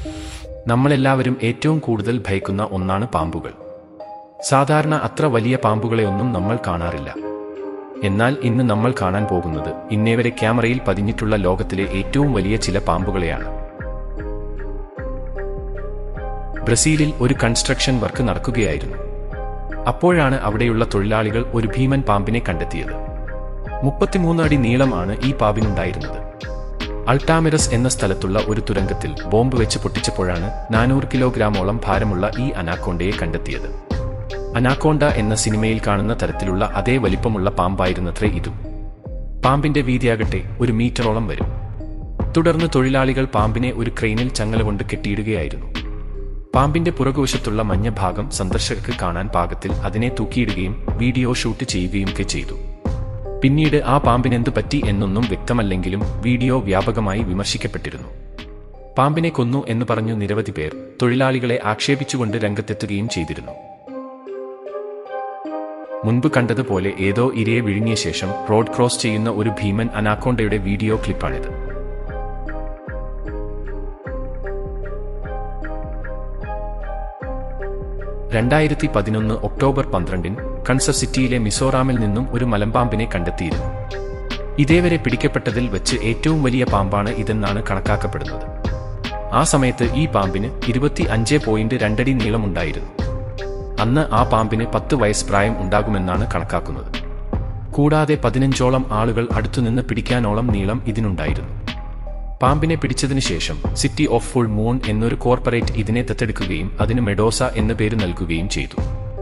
നമ്മളെല്ലാവരും ഏറ്റവും കൂടുതൽ ഭയക്കുന്ന ഒന്നാണ് പാമ്പുകൾ സാധാരണ അത്ര വലിയ പാമ്പുകളെയൊന്നും നമ്മൾ കാണാറില്ല എന്നാൽ ഇന്ന് നമ്മൾ കാണാൻ പോകുന്നത് ഇന്നേവരെ ക്യാമറയിൽ പതിഞ്ഞിട്ടുള്ള ലോകത്തിലെ ഏറ്റവും വലിയ ചില പാമ്പുകളെയാണ് ബ്രസീലിൽ ഒരു കൺസ്ട്രക്ഷൻ വർക്ക് നടക്കുകയായിരുന്നു അപ്പോഴാണ് അവിടെയുള്ള തൊഴിലാളികൾ ഒരു ഭീമൻ പാമ്പിനെ കണ്ടെത്തിയത് മുപ്പത്തിമൂന്ന് അടി നീളമാണ് ഈ പാമ്പിനുണ്ടായിരുന്നത് അൾട്ടാമിറസ് എന്ന സ്ഥലത്തുള്ള ഒരു തുരങ്കത്തിൽ ബോംബ് വെച്ച് പൊട്ടിച്ചപ്പോഴാണ് നാനൂറ് കിലോഗ്രാമോളം ഭാരമുള്ള ഈ അനാക്കോണ്ടയെ കണ്ടെത്തിയത് അനാക്കോണ്ട എന്ന സിനിമയിൽ കാണുന്ന തരത്തിലുള്ള അതേ വലിപ്പമുള്ള പാമ്പായിരുന്നത്രേ ഇതും പാമ്പിന്റെ വീതിയാകട്ടെ ഒരു മീറ്ററോളം വരും തുടർന്ന് തൊഴിലാളികൾ പാമ്പിനെ ഒരു ക്രെയിനിൽ ചങ്ങല കൊണ്ട് കെട്ടിയിടുകയായിരുന്നു പാമ്പിന്റെ പുറകുവശത്തുള്ള മഞ്ഞ ഭാഗം സന്ദർശകർക്ക് കാണാൻ പാകത്തിൽ അതിനെ തൂക്കിയിടുകയും വീഡിയോ ഷൂട്ട് ചെയ്യുകയും ഒക്കെ ചെയ്തു പിന്നീട് ആ പാമ്പിനെന്ത് പറ്റി എന്നൊന്നും വ്യക്തമല്ലെങ്കിലും വീഡിയോ വ്യാപകമായി വിമർശിക്കപ്പെട്ടിരുന്നു പാമ്പിനെ കൊന്നു എന്ന് പറഞ്ഞു നിരവധി പേർ തൊഴിലാളികളെ ആക്ഷേപിച്ചുകൊണ്ട് രംഗത്തെത്തുകയും ചെയ്തിരുന്നു മുൻപ് കണ്ടതുപോലെ ഏതോ ഇരയെ വിഴുങ്ങിയ ശേഷം റോഡ് ക്രോസ് ചെയ്യുന്ന ഒരു ഭീമൻ അനാക്കോണ്ടയുടെ വീഡിയോ ക്ലിപ്പാണിത് രണ്ടായിരത്തി പതിനൊന്ന് ഒക്ടോബർ പന്ത്രണ്ടിന് കൺസർ സിറ്റിയിലെ മിസോറാമിൽ നിന്നും ഒരു മലമ്പാമ്പിനെ കണ്ടെത്തിയിരുന്നു ഇതേവരെ പിടിക്കപ്പെട്ടതിൽ വെച്ച് ഏറ്റവും വലിയ പാമ്പാണ് ഇതെന്നാണ് കണക്കാക്കപ്പെടുന്നത് ആ സമയത്ത് ഈ പാമ്പിന് ഇരുപത്തി അഞ്ച് പോയിന്റ് രണ്ടടി നീളമുണ്ടായിരുന്നു അന്ന് ആ പാമ്പിന് പത്ത് വയസ്സ് പ്രായം ഉണ്ടാകുമെന്നാണ് കണക്കാക്കുന്നത് കൂടാതെ പതിനഞ്ചോളം ആളുകൾ അടുത്തുനിന്ന് പിടിക്കാനോളം നീളം ഇതിനുണ്ടായിരുന്നു പാമ്പിനെ പിടിച്ചതിനു ശേഷം സിറ്റി ഓഫ് ഫുൾ മൂൺ എന്നൊരു കോർപ്പറേറ്റ് ഇതിനെ ദത്തെടുക്കുകയും അതിന് മെഡോസ എന്ന പേര് നൽകുകയും ചെയ്തു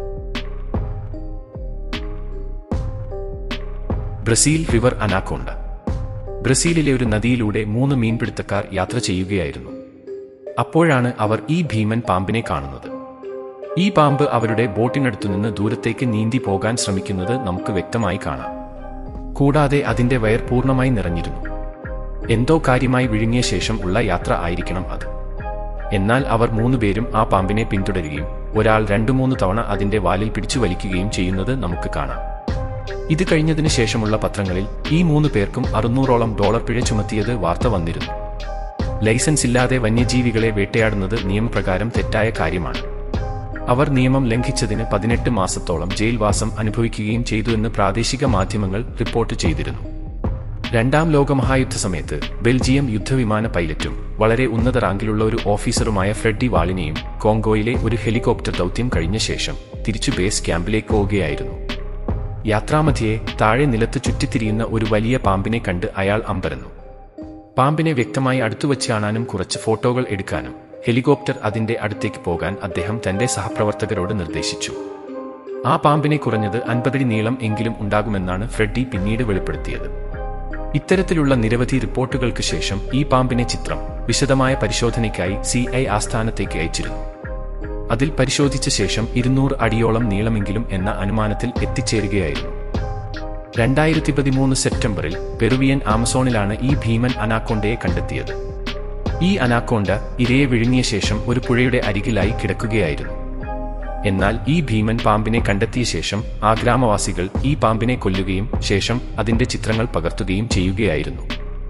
ബ്രസീൽ റിവർ അനാക്കോണ്ട ബ്രസീലിലെ ഒരു നദിയിലൂടെ മൂന്ന് മീൻപിടുത്തക്കാർ യാത്ര ചെയ്യുകയായിരുന്നു അപ്പോഴാണ് അവർ ഈ ഭീമൻ പാമ്പിനെ കാണുന്നത് ഈ പാമ്പ് അവരുടെ ബോട്ടിനടുത്തു നിന്ന് ദൂരത്തേക്ക് നീന്തി പോകാൻ ശ്രമിക്കുന്നത് നമുക്ക് വ്യക്തമായി കാണാം കൂടാതെ അതിന്റെ വയർ പൂർണ്ണമായി നിറഞ്ഞിരുന്നു എന്തോ കാര്യമായി വിഴുങ്ങിയ ശേഷം ഉള്ള യാത്ര ആയിരിക്കണം അത് എന്നാൽ അവർ മൂന്നുപേരും ആ പാമ്പിനെ പിന്തുടരുകയും ഒരാൾ രണ്ടു മൂന്ന് തവണ അതിന്റെ വാലിൽ പിടിച്ചു വലിക്കുകയും ചെയ്യുന്നത് നമുക്ക് കാണാം ഇത് കഴിഞ്ഞതിന് ശേഷമുള്ള പത്രങ്ങളിൽ ഈ മൂന്ന് പേർക്കും അറുന്നൂറോളം ഡോളർ പിഴ ചുമത്തിയത് വാർത്ത വന്നിരുന്നു ലൈസൻസ് ഇല്ലാതെ വന്യജീവികളെ വേട്ടയാടുന്നത് നിയമപ്രകാരം തെറ്റായ കാര്യമാണ് അവർ നിയമം ലംഘിച്ചതിന് പതിനെട്ട് മാസത്തോളം ജയിൽവാസം അനുഭവിക്കുകയും ചെയ്തുവെന്ന് പ്രാദേശിക മാധ്യമങ്ങൾ റിപ്പോർട്ട് ചെയ്തിരുന്നു രണ്ടാം ലോകമഹായുദ്ധ സമയത്ത് ബെൽജിയം യുദ്ധവിമാന പൈലറ്റും വളരെ ഉന്നത റാങ്കിലുള്ള ഒരു ഓഫീസറുമായ ഫ്രെഡി വാളിനെയും കോങ്കോയിലെ ഒരു ഹെലികോപ്റ്റർ ദൗത്യം കഴിഞ്ഞ ശേഷം തിരിച്ചു ബേസ് ക്യാമ്പിലേക്ക് പോവുകയായിരുന്നു യാത്രാമധ്യേ താഴെ നിലത്ത് ചുറ്റിത്തിരിയുന്ന ഒരു വലിയ പാമ്പിനെ കണ്ട് അയാൾ അമ്പരന്നു പാമ്പിനെ വ്യക്തമായി അടുത്തുവച്ച് കാണാനും കുറച്ച് ഫോട്ടോകൾ എടുക്കാനും ഹെലികോപ്റ്റർ അതിന്റെ അടുത്തേക്ക് പോകാൻ അദ്ദേഹം തന്റെ സഹപ്രവർത്തകരോട് നിർദ്ദേശിച്ചു ആ പാമ്പിനെ കുറഞ്ഞത് അൻപതടി നീളം എങ്കിലും ഉണ്ടാകുമെന്നാണ് ഫ്രെഡി പിന്നീട് വെളിപ്പെടുത്തിയത് ഇത്തരത്തിലുള്ള നിരവധി റിപ്പോർട്ടുകൾക്ക് ശേഷം ഈ പാമ്പിനെ ചിത്രം വിശദമായ പരിശോധനയ്ക്കായി സി ഐ ആസ്ഥാനത്തേക്ക് അയച്ചിരുന്നു അതിൽ പരിശോധിച്ച ശേഷം ഇരുന്നൂറ് അടിയോളം നീളമെങ്കിലും എന്ന അനുമാനത്തിൽ എത്തിച്ചേരുകയായിരുന്നു രണ്ടായിരത്തി പതിമൂന്ന് സെപ്റ്റംബറിൽ പെറുവിയൻ ആമസോണിലാണ് ഈ ഭീമൻ അനാക്കോണ്ടയെ കണ്ടെത്തിയത് ഈ അനാക്കോണ്ട ഇരയെ വിഴുങ്ങിയ ശേഷം ഒരു പുഴയുടെ അരികിലായി കിടക്കുകയായിരുന്നു എന്നാൽ ഈ ഭീമൻ പാമ്പിനെ കണ്ടെത്തിയ ശേഷം ആ ഗ്രാമവാസികൾ ഈ പാമ്പിനെ കൊല്ലുകയും ശേഷം അതിന്റെ ചിത്രങ്ങൾ പകർത്തുകയും ചെയ്യുകയായിരുന്നു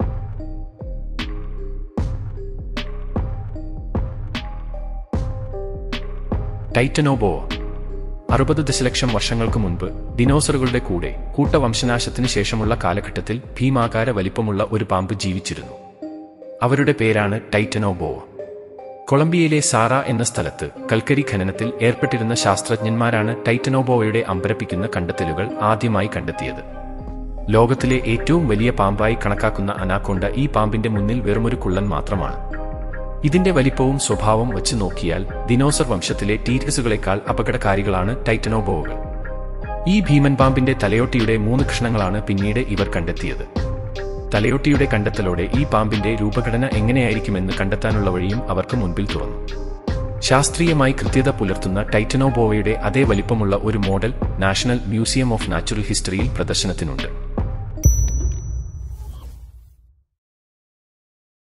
ടൈറ്റനോബോ അറുപത് ദശലക്ഷം വർഷങ്ങൾക്ക് മുൻപ് ഡിനോസറുകളുടെ കൂടെ കൂട്ടവംശനാശത്തിന് ശേഷമുള്ള കാലഘട്ടത്തിൽ ഭീമാകാര വലിപ്പമുള്ള ഒരു പാമ്പ് ജീവിച്ചിരുന്നു അവരുടെ പേരാണ് ടൈറ്റനോബോ കൊളംബിയയിലെ സാറ എന്ന സ്ഥലത്ത് കൽക്കരി ഖനനത്തിൽ ഏർപ്പെട്ടിരുന്ന ശാസ്ത്രജ്ഞന്മാരാണ് ടൈറ്റനോബോയുടെ അമ്പരപ്പിക്കുന്ന കണ്ടെത്തലുകൾ ആദ്യമായി കണ്ടെത്തിയത് ലോകത്തിലെ ഏറ്റവും വലിയ പാമ്പായി കണക്കാക്കുന്ന അനാക്കൊണ്ട ഈ പാമ്പിന്റെ മുന്നിൽ വെറുമൊരു കുള്ളൻ മാത്രമാണ് ഇതിന്റെ വലിപ്പവും സ്വഭാവം വെച്ച് നോക്കിയാൽ ദിനോസർ വംശത്തിലെ ടീറ്റസുകളെക്കാൾ അപകടകാരികളാണ് ടൈറ്റനോബോകൾ ഈ ഭീമൻ പാമ്പിന്റെ തലയോട്ടിയുടെ മൂന്ന് കഷ്ണങ്ങളാണ് പിന്നീട് ഇവർ കണ്ടെത്തിയത് തലയോട്ടിയുടെ കണ്ടെത്തലോടെ ഈ പാമ്പിന്റെ രൂപഘടന എങ്ങനെയായിരിക്കുമെന്ന് കണ്ടെത്താനുള്ള വഴിയും അവർക്ക് മുൻപിൽ തുറന്നു ശാസ്ത്രീയമായി കൃത്യത പുലർത്തുന്ന ടൈറ്റനോബോവയുടെ അതേ വലിപ്പമുള്ള ഒരു model national museum of natural ഹിസ്റ്ററിയിൽ പ്രദർശനത്തിനുണ്ട്